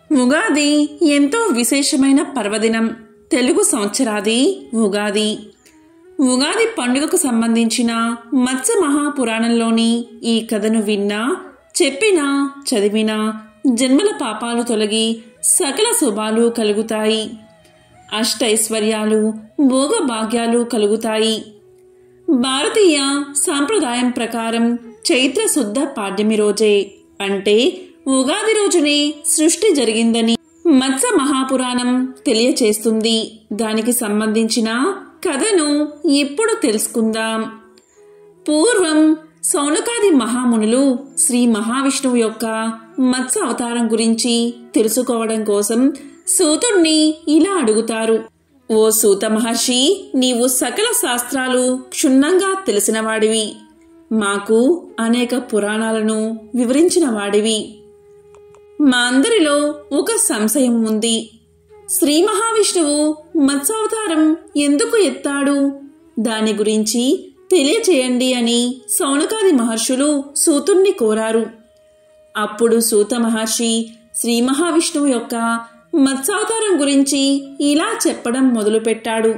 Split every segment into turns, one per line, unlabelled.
ఉగాది ఎంతో విశేషమైన పర్వదినం తెలుగు సంవత్సరాది ఉగాది ఉగాది పండుగకు సంబంధించిన మత్స్య మహాపురాణంలోని ఈ కథను విన్నా చెప్పినా చదివినా జన్మల పాపాలు తొలగి సకల శుభాలు కలుగుతాయి అష్టైశ్వర్యాలు భోగభాగ్యాలు కలుగుతాయి భారతీయ సాంప్రదాయం ప్రకారం చైత్ర శుద్ధ పాడ్యమి రోజే అంటే ఉగాది రోజునే సృష్టి జరిగిందని మత్స్య మహాపురాణం తెలియచేస్తుంది దానికి సంబంధించిన కథను ఇప్పుడు తెలుసుకుందాం పూర్వం సౌనకాది మహామునులు శ్రీ మహావిష్ణువు యొక్క మత్స్య అవతారం గురించి తెలుసుకోవడం కోసం సూతుణ్ణి ఇలా అడుగుతారు ఓ సూత మహర్షి నీవు సకల శాస్త్రాలు క్షుణ్ణంగా తెలిసినవాడివి మాకు అనేక పురాణాలను వివరించిన వాడివి మా అందరిలో ఒక సంశయం ఉంది శ్రీ మహావిష్ణువు మత్స్యావతారం ఎందుకు ఎత్తాడు దాని గురించి తెలియచేయండి అని సౌనకాది మహర్షులు సూతుణ్ణి కోరారు అప్పుడు సూత మహర్షి శ్రీ మహావిష్ణువు యొక్క మత్స్యావతారం గురించి ఇలా చెప్పడం మొదలుపెట్టాడు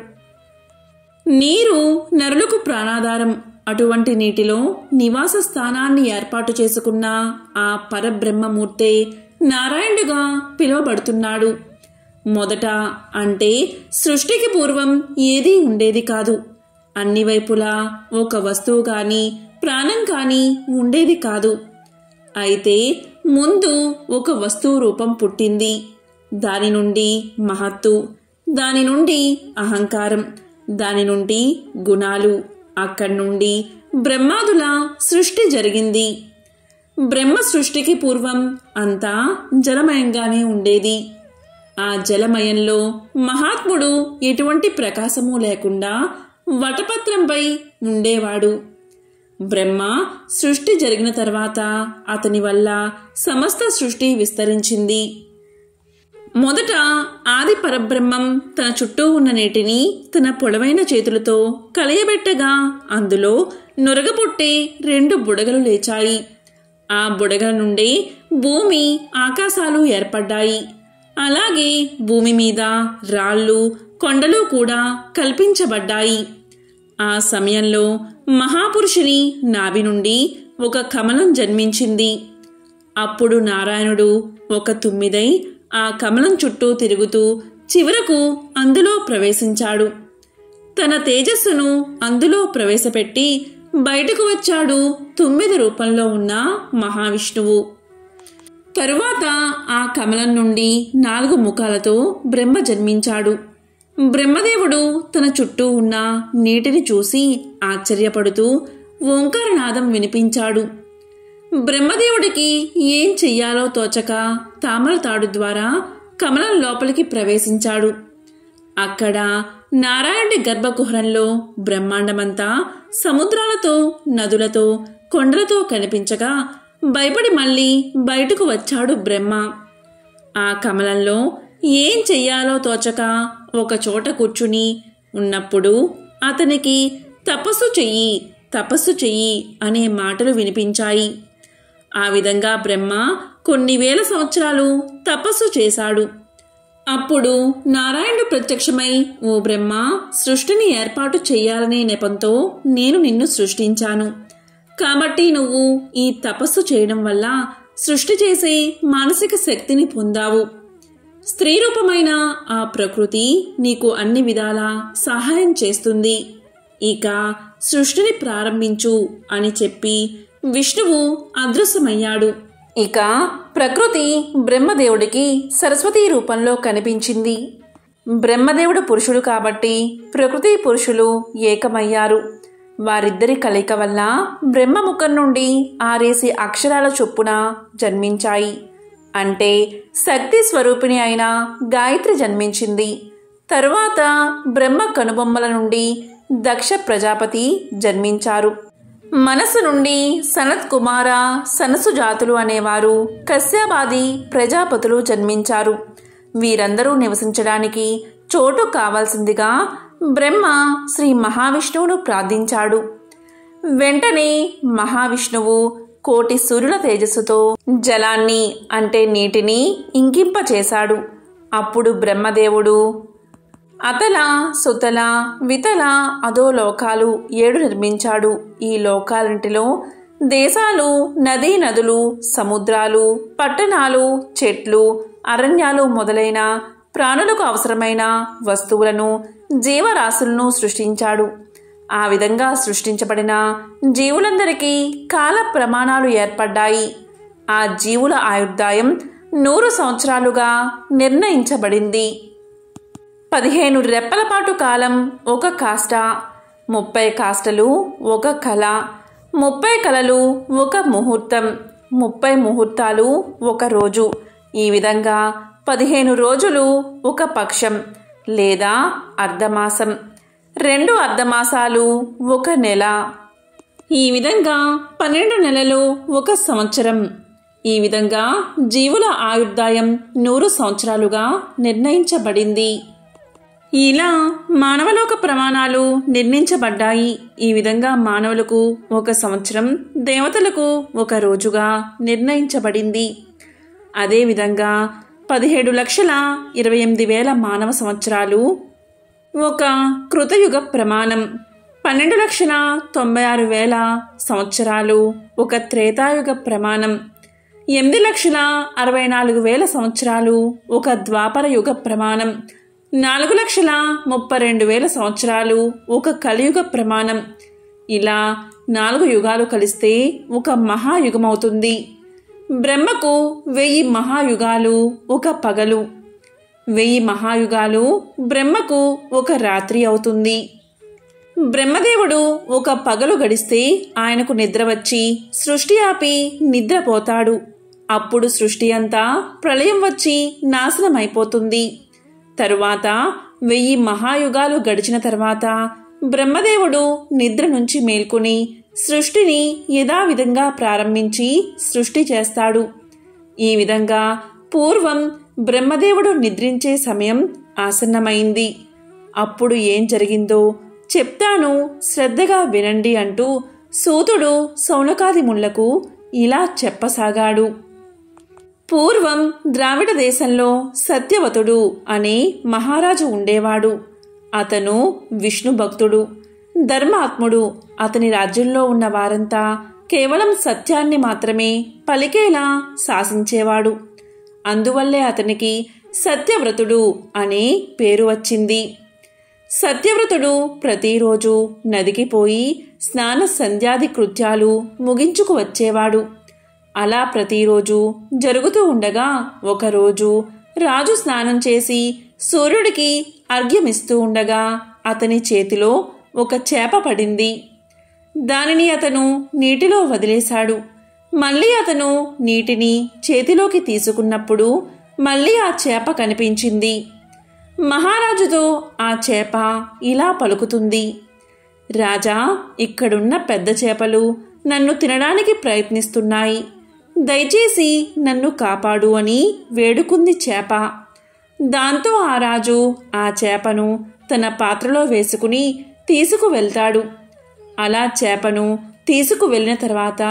నీరు నరులకు ప్రాణాధారం అటువంటి నీటిలో నివాస స్థానాన్ని ఏర్పాటు చేసుకున్న ఆ పరబ్రహ్మమూర్తే నారాయణుడుగా పిలువబడుతున్నాడు మొదట అంటే సృష్టికి పూర్వం ఏదీ ఉండేది కాదు అన్ని వైపులా ఒక వస్తువు కానీ ప్రాణం కానీ ఉండేది కాదు అయితే ముందు ఒక వస్తువు రూపం పుట్టింది దాని నుండి మహత్తు దాని నుండి అహంకారం దాని నుండి గుణాలు అక్కడి నుండి బ్రహ్మాదుల సృష్టి జరిగింది బ్రహ్మ సృష్టికి పూర్వం అంతా జలమయంగానే ఉండేది ఆ జలమయంలో మహాత్ముడు ఎటువంటి ప్రకాశము లేకుండా వటపత్రంపై ఉండేవాడు బ్రహ్మ సృష్టి జరిగిన తర్వాత అతని వల్ల సమస్త సృష్టి విస్తరించింది మొదట ఆది పరబ్రహ్మం తన చుట్టూ ఉన్న నీటిని తన పొడవైన చేతులతో కలయబెట్టగా అందులో నొరగబుట్టే రెండు బుడగలు లేచాయి ఆ బుడగల నుండి భూమి ఆకాశాలు ఏర్పడ్డాయి అలాగే భూమి మీద రాళ్ళు కొండలు కూడా కల్పించబడ్డాయి ఆ సమయంలో మహాపురుషుని నాభి నుండి ఒక కమలం జన్మించింది అప్పుడు నారాయణుడు ఒక తుమ్మిదై ఆ కమలం చుట్టూ తిరుగుతూ చివరకు అందులో ప్రవేశించాడు తన తేజస్సును అందులో ప్రవేశపెట్టి బయటకు వచ్చాడు తుమ్మిద రూపంలో ఉన్న మహావిష్ణువు తరువాత ఆ కమలం నుండి నాలుగు ముఖాలతో బ్రహ్మ జన్మించాడు బ్రహ్మదేవుడు తన చుట్టూ ఉన్న నీటిని చూసి ఆశ్చర్యపడుతూ ఓంకారనాదం వినిపించాడు బ్రహ్మదేవుడికి ఏం చెయ్యాలో తోచక తామర తాడు ద్వారా కమలం లోపలికి ప్రవేశించాడు అక్కడ నారాయణుడి గర్భకుహరంలో బ్రహ్మాండమంతా సముద్రాలతో నదులతో కొండలతో కనిపించగా భయపడి మళ్ళీ బయటకు వచ్చాడు బ్రహ్మ ఆ కమలంలో ఏం చెయ్యాలో తోచక ఒక చోట కూర్చుని ఉన్నప్పుడు అతనికి తపస్సు చెయ్యి తపస్సు చెయ్యి అనే మాటలు వినిపించాయి ఆ విధంగా బ్రహ్మ కొన్ని వేల సంవత్సరాలు తపస్సు చేశాడు అప్పుడు నారాయణుడు ప్రత్యక్షమై ఓ బ్రహ్మ సృష్టిని ఏర్పాటు చేయాలనే నెపంతో నేను నిన్ను సృష్టించాను కాబట్టి నువ్వు ఈ తపస్సు చేయడం వల్ల సృష్టి చేసే మానసిక శక్తిని పొందావు స్త్రీ రూపమైన ఆ ప్రకృతి నీకు అన్ని విధాలా సహాయం చేస్తుంది ఇక సృష్టిని ప్రారంభించు అని చెప్పి విష్ణువు అదృశ్యమయ్యాడు ఇక ప్రకృతి బ్రహ్మదేవుడికి సరస్వతి రూపంలో కనిపించింది బ్రహ్మదేవుడు పురుషుడు కాబట్టి ప్రకృతి పురుషులు ఏకమయ్యారు వారిద్దరి కలయిక వల్ల బ్రహ్మముఖం నుండి ఆరేసి అక్షరాల చొప్పున జన్మించాయి అంటే శక్తి స్వరూపిణి అయిన గాయత్రి జన్మించింది తరువాత బ్రహ్మ కనుబొమ్మల నుండి దక్ష ప్రజాపతి జన్మించారు మనసు నుండి సనత్ కుమార సనసు జాతులు అనేవారు కశ్యపాది ప్రజాపతులు జన్మించారు వీరందరూ నివసించడానికి చోటు కావాల్సిందిగా బ్రహ్మ శ్రీ మహావిష్ణువును ప్రార్థించాడు వెంటనే మహావిష్ణువు కోటి సూర్యుల తేజస్సుతో జలాన్ని అంటే నీటిని ఇంకింపచేశాడు అప్పుడు బ్రహ్మదేవుడు అతల సుతల వితల అదో లోకాలు ఏడు నిర్మించాడు ఈ లోకాలంటిలో దేశాలు నదీ నదులు సముద్రాలు పట్టణాలు చెట్లు అరణ్యాలు మొదలైన ప్రాణులకు అవసరమైన వస్తువులను జీవరాశులను సృష్టించాడు ఆ విధంగా సృష్టించబడిన జీవులందరికీ కాల ప్రమాణాలు ఏర్పడ్డాయి ఆ జీవుల ఆయుర్దాయం నూరు సంవత్సరాలుగా నిర్ణయించబడింది పదిహేను రెప్పల పాటు కాలం ఒక కాష్ట ముప్పై కాష్టలు ఒక కళ ముప్పై కళలు ఒక ముహూర్తం ముప్పై ముహూర్తాలు ఒక రోజు ఈ విధంగా పదిహేను రోజులు ఒక పక్షం లేదా అర్ధమాసం రెండు అర్ధమాసాలు ఒక నెల ఈ విధంగా పన్నెండు నెలలు ఒక సంవత్సరం ఈ విధంగా జీవుల ఆయుర్దాయం నూరు సంవత్సరాలుగా నిర్ణయించబడింది ఇలా మానవలోక ప్రమాణాలు నిర్ణయించబడ్డాయి ఈ విధంగా మానవులకు ఒక సంవత్సరం దేవతలకు ఒక రోజుగా నిర్ణయించబడింది అదేవిధంగా పదిహేడు లక్షల ఇరవై ఎనిమిది వేల మానవ సంవత్సరాలు ఒక కృతయుగ ప్రమాణం పన్నెండు లక్షల తొంభై ఆరు వేల సంవత్సరాలు ఒక త్రేతాయుగ ప్రమాణం ఎనిమిది లక్షల అరవై నాలుగు వేల సంవత్సరాలు ఒక ద్వాపర యుగ ప్రమాణం నాలుగు లక్షల ముప్పై రెండు వేల సంవత్సరాలు ఒక కలియుగ ప్రమాణం ఇలా నాలుగు యుగాలు కలిస్తే ఒక మహాయుగం అవుతుంది బ్రహ్మకు వెయ్యి మహాయుగాలు ఒక పగలు వెయ్యి మహాయుగాలు బ్రహ్మకు ఒక రాత్రి అవుతుంది బ్రహ్మదేవుడు ఒక పగలు గడిస్తే ఆయనకు నిద్ర వచ్చి సృష్టి ఆపి నిద్రపోతాడు అప్పుడు సృష్టి అంతా ప్రళయం వచ్చి నాశనమైపోతుంది తరువాత వెయ్యి మహాయుగాలు గడిచిన తర్వాత బ్రహ్మదేవుడు నిద్ర నుంచి మేల్కొని సృష్టిని యథావిధంగా ప్రారంభించి సృష్టి చేస్తాడు ఈ విధంగా పూర్వం బ్రహ్మదేవుడు నిద్రించే సమయం ఆసన్నమైంది అప్పుడు ఏం జరిగిందో చెప్తాను శ్రద్ధగా వినండి అంటూ సూతుడు సౌనకాది ముళ్లకు ఇలా చెప్పసాగాడు పూర్వం ద్రావిడ దేశంలో సత్యవతుడు అనే మహారాజు ఉండేవాడు అతను విష్ణు భక్తుడు ధర్మాత్ముడు అతని రాజ్యంలో ఉన్న వారంతా కేవలం సత్యాన్ని మాత్రమే పలికేలా శాసించేవాడు అందువల్లే అతనికి సత్యవ్రతుడు అనే పేరు వచ్చింది సత్యవ్రతుడు ప్రతిరోజు నదికి పోయి స్నాన సంధ్యాది కృత్యాలు ముగించుకు వచ్చేవాడు అలా ప్రతిరోజు జరుగుతూ ఉండగా ఒకరోజు రాజు స్నానం చేసి సూర్యుడికి అర్ఘ్యమిస్తూ ఉండగా అతని చేతిలో ఒక చేప పడింది దానిని అతను నీటిలో వదిలేశాడు మళ్ళీ అతను నీటిని చేతిలోకి తీసుకున్నప్పుడు మళ్ళీ ఆ చేప కనిపించింది మహారాజుతో ఆ చేప ఇలా పలుకుతుంది రాజా ఇక్కడున్న పెద్ద చేపలు నన్ను తినడానికి ప్రయత్నిస్తున్నాయి దయచేసి నన్ను కాపాడు అని వేడుకుంది చేప దాంతో ఆ రాజు ఆ చేపను తన పాత్రలో వేసుకుని తీసుకువెళ్తాడు అలా చేపను తీసుకువెళ్ళిన తర్వాత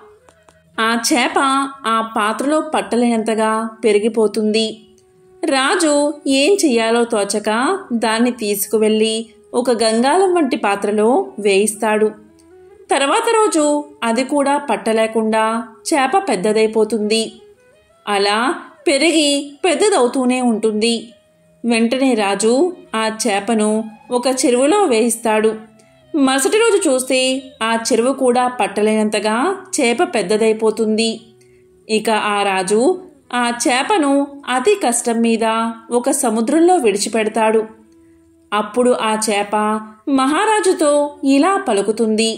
ఆ చేప ఆ పాత్రలో పట్టలేనంతగా పెరిగిపోతుంది రాజు ఏం చెయ్యాలో తోచక దాన్ని తీసుకువెళ్ళి ఒక గంగాలం వంటి పాత్రలో వేయిస్తాడు తర్వాత రోజు అది కూడా పట్టలేకుండా చేప పెద్దదైపోతుంది అలా పెరిగి పెద్దదవుతూనే ఉంటుంది వెంటనే రాజు ఆ చేపను ఒక చెరువులో వేయిస్తాడు మరుసటి రోజు చూస్తే ఆ చెరువు కూడా పట్టలేనంతగా చేప పెద్దదైపోతుంది ఇక ఆ రాజు ఆ చేపను అతి కష్టం మీద ఒక సముద్రంలో విడిచిపెడతాడు అప్పుడు ఆ చేప మహారాజుతో ఇలా పలుకుతుంది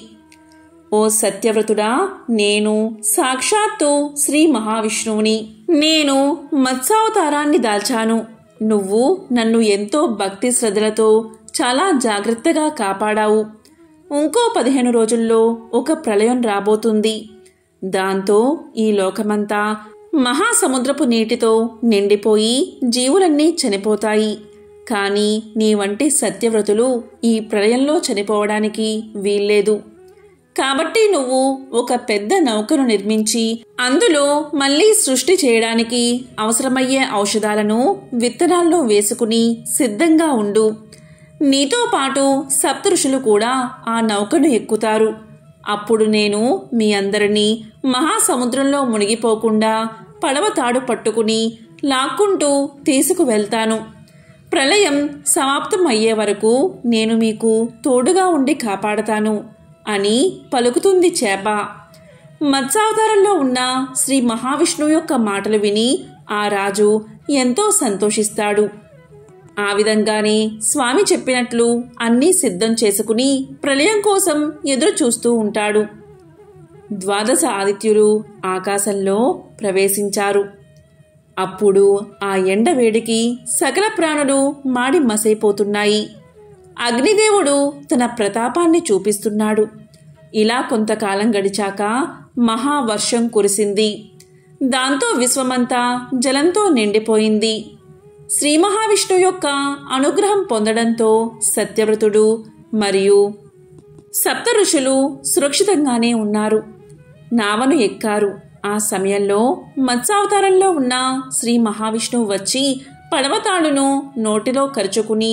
ఓ సత్యవ్రతుడా నేను సాక్షాత్తు శ్రీ మహావిష్ణువుని నేను మత్స్యావతారాన్ని దాల్చాను నువ్వు నన్ను ఎంతో భక్తి శ్రద్ధలతో చాలా జాగ్రత్తగా కాపాడావు ఇంకో పదిహేను రోజుల్లో ఒక ప్రళయం రాబోతుంది దాంతో ఈ లోకమంతా మహాసముద్రపు నీటితో నిండిపోయి జీవులన్నీ చనిపోతాయి కానీ నీ వంటి సత్యవ్రతులు ఈ ప్రళయంలో చనిపోవడానికి వీల్లేదు కాబట్టి నువ్వు ఒక పెద్ద నౌకను నిర్మించి అందులో మళ్ళీ సృష్టి చేయడానికి అవసరమయ్యే ఔషధాలను విత్తనాల్లో వేసుకుని సిద్ధంగా ఉండు నీతో పాటు సప్తఋషులు కూడా ఆ నౌకను ఎక్కుతారు అప్పుడు నేను మీ అందరినీ మహాసముద్రంలో మునిగిపోకుండా పడవ తాడు పట్టుకుని లాక్కుంటూ తీసుకువెళ్తాను ప్రళయం సమాప్తం అయ్యే వరకు నేను మీకు తోడుగా ఉండి కాపాడతాను అని పలుకుతుంది చేప మత్స్యావతారంలో ఉన్న శ్రీ మహావిష్ణువు యొక్క మాటలు విని ఆ రాజు ఎంతో సంతోషిస్తాడు ఆ విధంగానే స్వామి చెప్పినట్లు అన్నీ సిద్ధం చేసుకుని ప్రళయం కోసం ఎదురు చూస్తూ ఉంటాడు ద్వాదశ ఆదిత్యులు ఆకాశంలో ప్రవేశించారు అప్పుడు ఆ ఎండ వేడికి సకల ప్రాణులు మాడి మసైపోతున్నాయి అగ్నిదేవుడు తన ప్రతాపాన్ని చూపిస్తున్నాడు ఇలా కొంతకాలం గడిచాక మహావర్షం కురిసింది దాంతో విశ్వమంతా జలంతో నిండిపోయింది శ్రీ మహావిష్ణువు యొక్క అనుగ్రహం పొందడంతో సత్యవ్రతుడు మరియు సప్త ఋషులు సురక్షితంగానే ఉన్నారు నావను ఎక్కారు ఆ సమయంలో మత్స్యావతారంలో ఉన్న శ్రీ మహావిష్ణువు వచ్చి పడవతాడును నోటిలో కరుచుకుని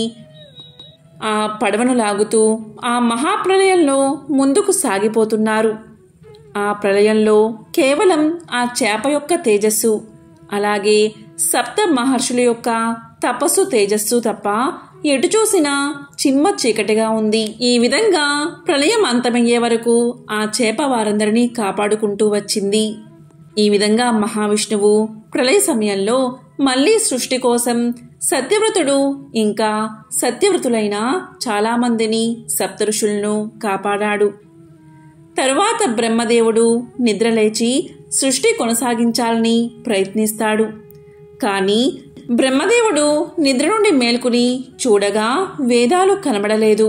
ఆ పడవను లాగుతూ ఆ మహాప్రలయంలో ముందుకు సాగిపోతున్నారు ఆ ప్రళయంలో కేవలం ఆ చేప యొక్క తేజస్సు అలాగే సప్త మహర్షుల యొక్క తపస్సు తేజస్సు తప్ప ఎటు చూసినా చిమ్మ చీకటిగా ఉంది ఈ విధంగా ప్రళయం అంతమయ్యే వరకు ఆ చేప వారందరినీ కాపాడుకుంటూ వచ్చింది ఈ విధంగా మహావిష్ణువు ప్రళయ సమయంలో మళ్ళీ సృష్టి కోసం సత్యవ్రతుడు ఇంకా సత్యవ్రతులైన చాలామందిని సప్తఋషులను కాపాడాడు తరువాత బ్రహ్మదేవుడు నిద్రలేచి సృష్టి కొనసాగించాలని ప్రయత్నిస్తాడు కానీ బ్రహ్మదేవుడు నిద్ర నుండి మేల్కొని చూడగా వేదాలు కనబడలేదు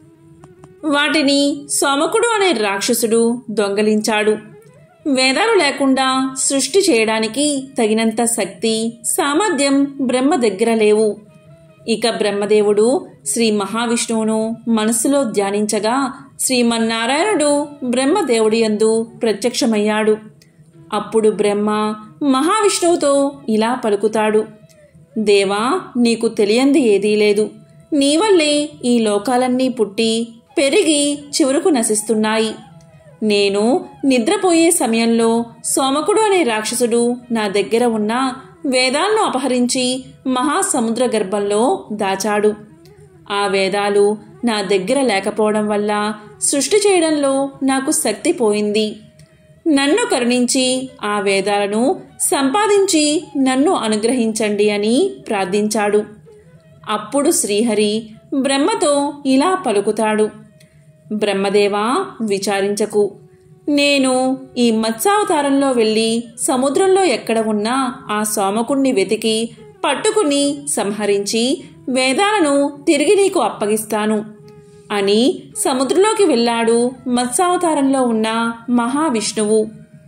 వాటిని సోమకుడు అనే రాక్షసుడు దొంగలించాడు వేదాలు లేకుండా సృష్టి చేయడానికి తగినంత శక్తి సామర్థ్యం బ్రహ్మ దగ్గర లేవు ఇక బ్రహ్మదేవుడు శ్రీ మహావిష్ణువును మనస్సులో ధ్యానించగా శ్రీమన్నారాయణుడు బ్రహ్మదేవుడి యందు ప్రత్యక్షమయ్యాడు అప్పుడు బ్రహ్మ మహావిష్ణువుతో ఇలా పలుకుతాడు దేవా నీకు తెలియంది ఏదీ లేదు నీ వల్లే ఈ లోకాలన్నీ పుట్టి పెరిగి చివరకు నశిస్తున్నాయి నేను నిద్రపోయే సమయంలో సోమకుడు అనే రాక్షసుడు నా దగ్గర ఉన్న వేదాలను అపహరించి మహాసముద్ర గర్భంలో దాచాడు ఆ వేదాలు నా దగ్గర లేకపోవడం వల్ల సృష్టి చేయడంలో నాకు శక్తి పోయింది నన్ను కరుణించి ఆ వేదాలను సంపాదించి నన్ను అనుగ్రహించండి అని ప్రార్థించాడు అప్పుడు శ్రీహరి బ్రహ్మతో ఇలా పలుకుతాడు బ్రహ్మదేవా విచారించకు నేను ఈ మత్స్యావతారంలో వెళ్ళి సముద్రంలో ఎక్కడ ఉన్నా ఆ సోమకుణ్ణి వెతికి పట్టుకుని సంహరించి వేదాలను తిరిగి నీకు అప్పగిస్తాను అని సముద్రంలోకి వెళ్ళాడు మత్స్యావతారంలో ఉన్న మహావిష్ణువు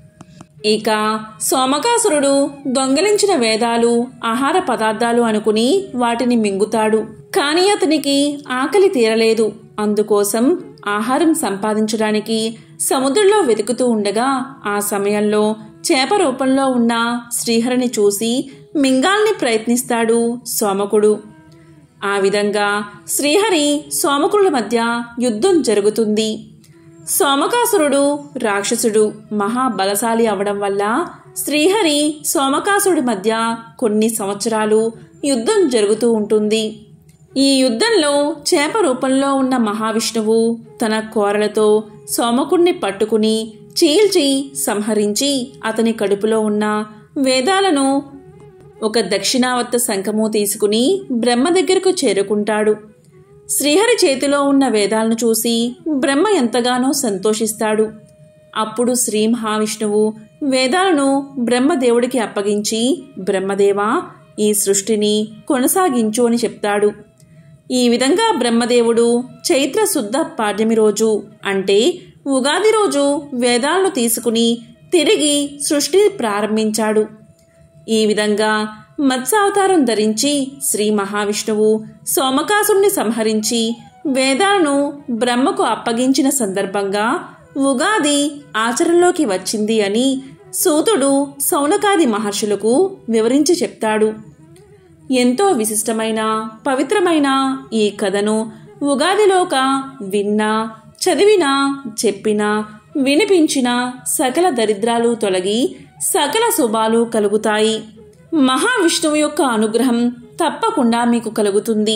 ఇక సోమకాసురుడు దొంగలించిన వేదాలు ఆహార పదార్థాలు అనుకుని వాటిని మింగుతాడు కానీ అతనికి ఆకలి తీరలేదు అందుకోసం ఆహారం సంపాదించడానికి సముద్రంలో వెతుకుతూ ఉండగా ఆ సమయంలో చేప రూపంలో ఉన్న శ్రీహరిని చూసి మింగాల్ని ప్రయత్నిస్తాడు సోమకుడు ఆ విధంగా శ్రీహరి సోమకుల మధ్య యుద్ధం జరుగుతుంది సోమకాసురుడు రాక్షసుడు మహాబలశాలి అవడం వల్ల శ్రీహరి సోమకాసుడి మధ్య కొన్ని సంవత్సరాలు యుద్ధం జరుగుతూ ఉంటుంది ఈ యుద్ధంలో చేప రూపంలో ఉన్న మహావిష్ణువు తన కోరలతో సోమకుణ్ణి పట్టుకుని చీల్చి సంహరించి అతని కడుపులో ఉన్న వేదాలను ఒక దక్షిణావర్త శంఖము తీసుకుని బ్రహ్మ దగ్గరకు చేరుకుంటాడు శ్రీహరి చేతిలో ఉన్న వేదాలను చూసి బ్రహ్మ ఎంతగానో సంతోషిస్తాడు అప్పుడు శ్రీ మహావిష్ణువు వేదాలను బ్రహ్మదేవుడికి అప్పగించి బ్రహ్మదేవా ఈ సృష్టిని కొనసాగించు అని చెప్తాడు ఈ విధంగా బ్రహ్మదేవుడు చైత్ర శుద్ధ పాడ్యమి రోజు అంటే ఉగాది రోజు వేదాలను తీసుకుని తిరిగి సృష్టి ప్రారంభించాడు ఈ విధంగా మత్స్యావతారం ధరించి శ్రీ మహావిష్ణువు సోమకాసుడిని సంహరించి వేదాలను బ్రహ్మకు అప్పగించిన సందర్భంగా ఉగాది ఆచరణలోకి వచ్చింది అని సూతుడు సౌనకాది మహర్షులకు వివరించి చెప్తాడు ఎంతో విశిష్టమైన పవిత్రమైన ఈ కథను ఉగాదిలోక విన్నా చదివినా చెప్పినా వినిపించిన సకల దరిద్రాలు తొలగి సకల శుభాలు కలుగుతాయి మహావిష్ణువు యొక్క అనుగ్రహం తప్పకుండా మీకు కలుగుతుంది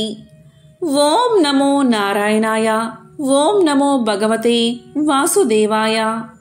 ఓం నమో నారాయణాయ ఓం నమో భగవతే వాసుదేవాయ